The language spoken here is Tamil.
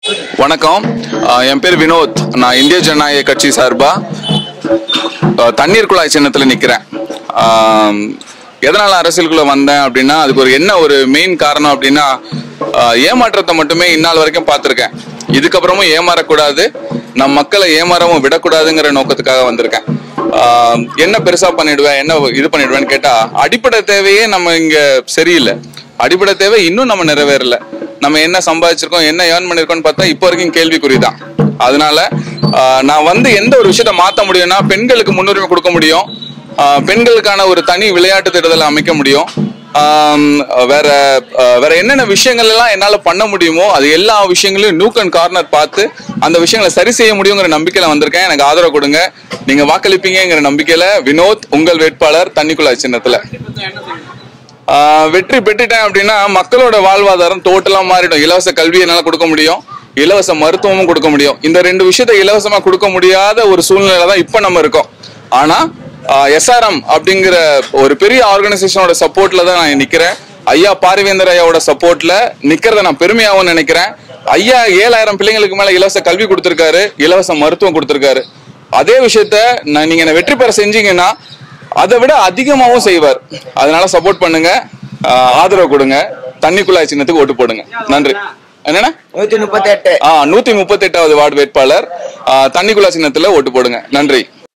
வணக்கம் ஆஹ் என் பேர் வினோத் நான் இந்திய ஜனநாயக கட்சி சார்பா ஆஹ் தண்ணீர் குழாய் சின்னத்தில் நிற்கிறேன் எதனால அரசியலுக்குள்ள வந்தேன் அப்படின்னா அதுக்கு ஒரு என்ன ஒரு மெயின் காரணம் அப்படின்னா ஆஹ் ஏமாற்றத்தை மட்டுமே இந்நாள் வரைக்கும் பார்த்துருக்கேன் இதுக்கப்புறமும் ஏமாறக்கூடாது நம் மக்களை ஏமாறவும் விடக்கூடாதுங்கிற நோக்கத்துக்காக வந்திருக்கேன் ஆஹ் என்ன பெருசா பண்ணிடுவேன் என்ன இது பண்ணிடுவேன்னு கேட்டா அடிப்படை தேவையே நம்ம இங்க சரியில்லை அடிப்படை தேவை இன்னும் நம்ம நிறைவேறல நம்ம என்ன சம்பாதிச்சிருக்கோம் என்ன ஏர்ன் பண்ணிருக்கோம்னு பார்த்தா இப்போ வரைக்கும் கேள்விக்குறி தான் அதனால ஆஹ், நான் வந்து எந்த ஒரு விஷயத்த மாத்த முடியும்னா பெண்களுக்கு முன்னுரிமை கொடுக்க முடியும் ஆஹ், பெண்களுக்கான ஒரு தனி விளையாட்டு திட்டத்தில் அமைக்க முடியும் ஆம், வேற ஆஹ், வேற என்னென்ன விஷயங்கள் எல்லாம் என்னால பண்ண முடியுமோ அது எல்லா விஷயங்களையும் நூக் அண்ட் கார்னர் பார்த்து அந்த விஷயங்களை சரி செய்ய முடியுங்கிற நம்பிக்கையில வந்திருக்கேன் எனக்கு ஆதரவு கொடுங்க நீங்க வாக்களிப்பீங்கிற நம்பிக்கையில வினோத் உங்கள் வேட்பாளர் தண்ணிக்குழாய் சின்னத்துல ஆஹ் வெற்றி பெற்றுட்டேன் அப்படின்னா மக்களோட வாழ்வாதாரம் டோட்டலா மாறிடும் இலவச கல்வி என்னால கொடுக்க முடியும் இலவச மருத்துவமும் கொடுக்க முடியும் இந்த ரெண்டு விஷயத்தை இலவசமா கொடுக்க முடியாத ஒரு சூழ்நிலை தான் இப்ப நம்ம இருக்கோம் ஆனா எஸ்ஆர்எம் அப்படிங்கிற ஒரு பெரிய ஆர்கனைசேஷனோட சப்போர்ட்ல தான் நான் நிக்கிறேன் ஐயா பாரிவேந்தர் ஐயாவோட சப்போர்ட்ல நிக்கிறத நான் பெருமையாகவும் நினைக்கிறேன் ஐயா ஏழாயிரம் பிள்ளைங்களுக்கு மேல இலவச கல்வி கொடுத்திருக்காரு இலவச மருத்துவம் கொடுத்திருக்காரு அதே விஷயத்த நான் நீங்க என்னை வெற்றி பெற செஞ்சீங்கன்னா அதை விட அதிகமாகவும் செய்வார் அதனால சப்போர்ட் பண்ணுங்க ஆஹ் ஆதரவு கொடுங்க தண்ணி குழாய் சின்னத்துக்கு ஓட்டு போடுங்க நன்றி என்னண்ணா நூத்தி முப்பத்தி எட்டு ஆ நூத்தி முப்பத்தி எட்டாவது வார்டு வேட்பாளர் ஆஹ் தண்ணி குழாய் சின்னத்துல ஓட்டு போடுங்க நன்றி